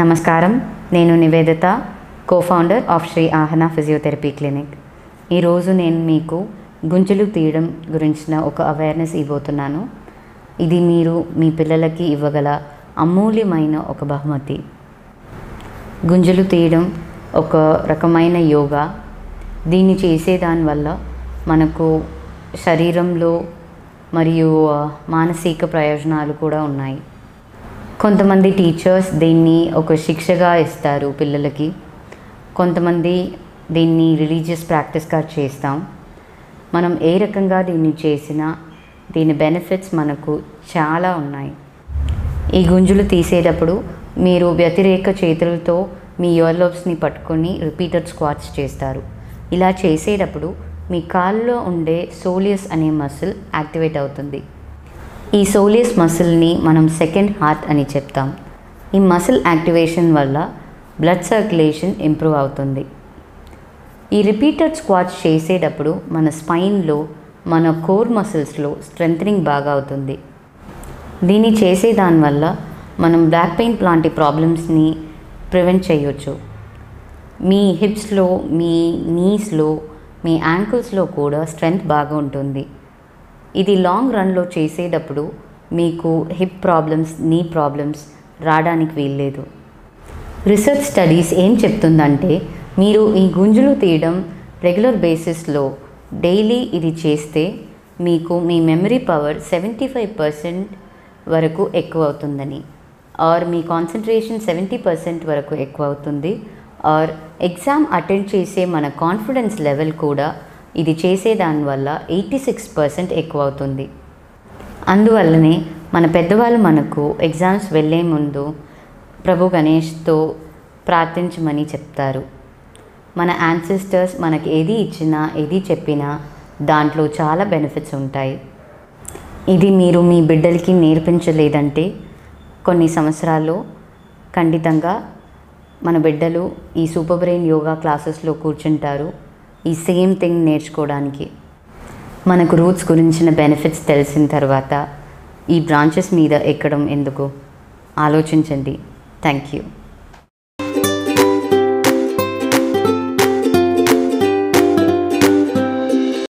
నమస్కారం నేను Nivedita co founder of Sri Aahana physiotherapy clinic ఈరోజు నేను మీకు గుంజలు తీయడం గురించిన ఒక అవేర్నెస్ ఇవ్వబోతున్నాను ఇది మీరు మీ పిల్లలకి ఇవ్వగల అమూల్యమైన ఒక బహుమతి గుంజలు తీయడం ఒక రకమైన యోగా దీన్ని చేసేదాని వల్ల మనకు శరీరంలో మరియు ఆ, మానసిక ప్రయోజనాలు కూడా ఉన్నాయి కొంతమంది టీచర్స్ దీన్ని ఒక శిక్షగా ఇస్తారు పిల్లలకి కొంతమంది దీన్ని రిలీజియస్ ప్రాక్టీస్గా చేస్తాం మనం ఏ రకంగా దీన్ని చేసినా దీని బెనిఫిట్స్ మనకు చాలా ఉన్నాయి ఈ గుంజులు తీసేటప్పుడు మీరు వ్యతిరేక చేతులతో మీ ఇయర్లోబ్స్ని పట్టుకొని రిపీటెడ్ స్క్వాట్స్ చేస్తారు ఇలా చేసేటప్పుడు మీ కాల్లో ఉండే సోలియస్ అనే మసిల్ యాక్టివేట్ అవుతుంది ఈ సోలియస్ మసిల్ని మనం సెకండ్ హార్ట్ అని చెప్తాం ఈ మసిల్ యాక్టివేషన్ వల్ల బ్లడ్ సర్క్యులేషన్ ఇంప్రూవ్ అవుతుంది ఈ రిపీటెడ్ స్క్వాట్స్ చేసేటప్పుడు మన స్పైన్లో మన కోర్ మసిల్స్లో స్ట్రెంథనింగ్ బాగా అవుతుంది దీన్ని చేసే దానివల్ల మనం బ్యాక్ పెయిన్ లాంటి ప్రాబ్లమ్స్ని ప్రివెంట్ చేయొచ్చు మీ హిప్స్లో మీ నీస్లో మీ యాంకిల్స్లో కూడా స్ట్రెంగ్త్ బాగా ఉంటుంది ఇది లాంగ్ రన్లో చేసేటప్పుడు మీకు హిప్ ప్రాబ్లమ్స్ నీ ప్రాబ్లమ్స్ రావడానికి వీల్లేదు రీసెర్చ్ స్టడీస్ ఏం చెప్తుందంటే మీరు ఈ గుంజులు తీయడం రెగ్యులర్ బేసిస్లో డైలీ ఇది చేస్తే మీకు మీ memory power seventy five percent వరకు ఎక్కువ అవుతుందని ఆర్ మీ కాన్సన్ట్రేషన్ సెవెంటీ పర్సెంట్ వరకు ఎక్కువ అవుతుంది ఆర్ ఎగ్జామ్ అటెండ్ చేసే మన కాన్ఫిడెన్స్ లెవెల్ కూడా ఇది చేసే దానివల్ల ఎయిటీ సిక్స్ పర్సెంట్ ఎక్కువ అవుతుంది అందువల్లనే మన పెద్దవాళ్ళు మనకు ఎగ్జామ్స్ వెళ్ళే ముందు ప్రభు గణేష్తో ప్రార్థించమని చెప్తారు మన యాన్సిస్టర్స్ మనకి ఏది ఇచ్చినా ఏది చెప్పినా దాంట్లో చాలా బెనిఫిట్స్ ఉంటాయి ఇది మీరు మీ బిడ్డలకి నేర్పించలేదంటే కొన్ని సంవత్సరాల్లో ఖండితంగా మన బిడ్డలు ఈ సూపర్ బ్రెయిన్ యోగా క్లాసెస్లో కూర్చుంటారు ఈ సేమ్ థింగ్ నేర్చుకోవడానికి మనకు రూట్స్ గురించిన బెనిఫిట్స్ తెలిసిన తర్వాత ఈ బ్రాంచెస్ మీద ఎక్కడం ఎందుకు ఆలోచించండి థ్యాంక్ యూ